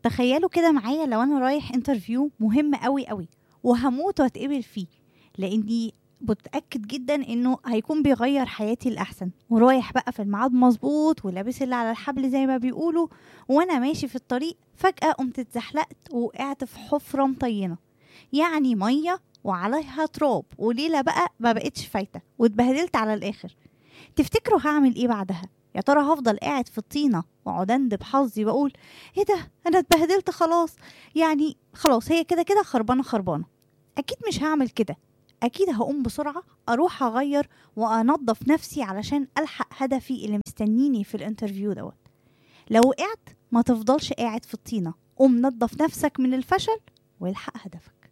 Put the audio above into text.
تخيلوا كده معايا لو انا رايح انترفيو مهم قوي قوي وهموت واتقبل فيه لاني متأكد جدا انه هيكون بيغير حياتي الاحسن ورايح بقى في الميعاد مظبوط ولابس اللي على الحبل زي ما بيقولوا وانا ماشي في الطريق فجأة قمت اتزحلقت ووقعت في حفرة مطينة يعني مية وعليها تراب وليلة بقى ما بقتش فايتة واتبهدلت على الاخر تفتكروا هعمل ايه بعدها يا ترى هفضل قاعد في الطينة واقعد اندب حظي واقول ايه ده انا اتبهدلت خلاص يعني خلاص هي كده كده خربانة خربانة اكيد مش هعمل كده اكيد هقوم بسرعة اروح اغير وانضف نفسي علشان الحق هدفي اللي مستنيني في الانترفيو دوت لو وقعت ما تفضلش قاعد في الطينة قوم نضف نفسك من الفشل والحق هدفك